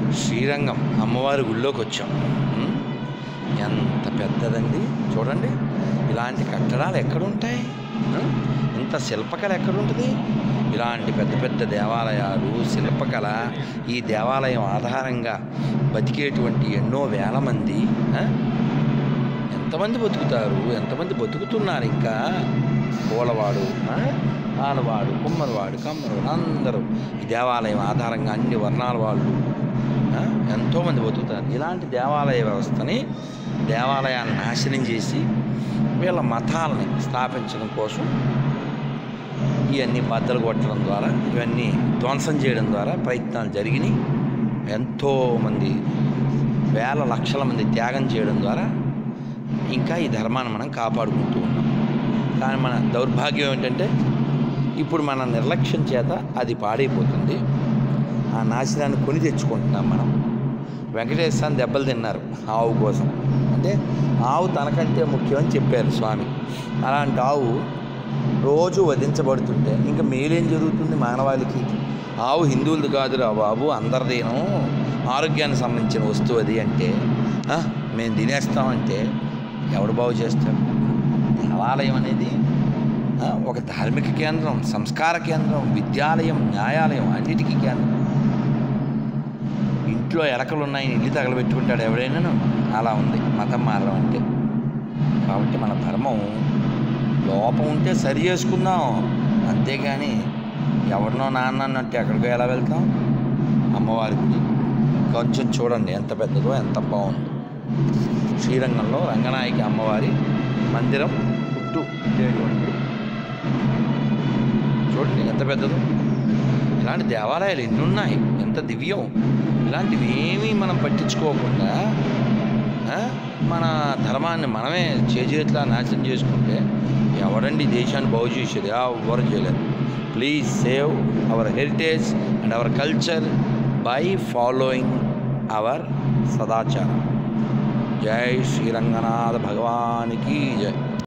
శ్రీరంగం అమ్మవారి గుళ్ళోకి వచ్చాం ఉం? ఎంత పెద్దదండి చూడండి ఇలాంటి కట్టడాలు ఎక్కడుంటాయి ఉం? ఇంత శిల్పకళ ఎక్కడుంటుంది ఇలాంటి పెద్ద పెద్ద దేవాలయాలు శిల్పకళ ఈ దేవాలయం ఆధారంగా బతికేటువంటి ఎన్నో వేల మంది ఆ? ఎంతమంది బతుకుతారు ఎంతమంది బతుకుతున్నారు ఇంకా పూలవాడు ఆ? ఆడవాడు కుమ్మరివాడు కమ్మరివాడు అందరూ ఈ దేవాలయం ఆధారంగా అన్ని వర్ణాల వాళ్ళు ఆ? ఎంతోమంది బతుకుతారు ఇలాంటి దేవాలయ వ్యవస్థని దేవాలయాన్ని నాశనం చేసి వీళ్ళ మతాలని స్థాపించడం కోసం ఇవన్నీ బద్దలు కొట్టడం ద్వారా ఇవన్నీ ధ్వంసం చేయడం ద్వారా ప్రయత్నాలు జరిగినాయి ఎంతోమంది వేల లక్షల మంది త్యాగం చేయడం ద్వారా ఇంకా ఈ ధర్మాన్ని మనం కాపాడుకుంటూ ఉన్నాం కానీ మన దౌర్భాగ్యం ఏంటంటే ఇప్పుడు మన నిర్లక్ష్యం చేత అది పాడైపోతుంది ఆ నాశనాన్ని కొని తెచ్చుకుంటున్నాం మనం వెంకటేశ్వరాన్ని దెబ్బలు తిన్నారు ఆవు కోసం అంటే ఆవు తనకంటే ముఖ్యం అని చెప్పారు స్వామి అలాంటి ఆవు రోజు వధించబడుతుంటే ఇంకా మేలేం జరుగుతుంది మానవాళికి ఆవు హిందువులది కాదురా బాబు అందరిదేను ఆరోగ్యానికి సంబంధించిన వస్తువు అది అంటే "ఆ, మేము తినేస్తామంటే ఎవడు బాగు చేస్తాడు దేవాలయం అనేది ఆ, ఒక ధార్మిక కేంద్రం సంస్కార కేంద్రం విద్యాలయం న్యాయాలయం అన్నిటికీ కేంద్రం ఇంట్లో ఎలకలు ఉన్నాయి ఇల్లు తగలబెట్టుకుంటాడు ఎవడైనాను అలా ఉంది మతం మారడం అంటే కాబట్టి మన ధర్మం లోపం ఉంటే సరి చేసుకుందాం అంతేగాని ఎవరినో నాన్న అన్నట్టు ఎక్కడికో ఎలా వెళ్తాం అమ్మవారి గుడి కొంచెం చూడండి ఎంత పెద్దదో ఎంత బాగుందో శ్రీరంగంలో రంగనాయకి అమ్మవారి మందిరం చుట్టూ ఉండేటువంటి చూడండి ఎంత పెద్దదో ఇలాంటి దేవాలయాలు ఎన్ని ఉన్నాయి ఎంత దివ్యం ఇలాంటివి ఏమీ మనం పట్టించుకోకుండా ఆ, మన ధర్మాన్ని మనమే చేజేట్లా నాశనం చేసుకుంటే ఎవడండి ఈ దేశాన్ని బాగు చేసేది ఎవరు చేయలేరు please save our heritage and our culture by following our సదాచారం జై శ్రీరంగనాథ భగవానికి జై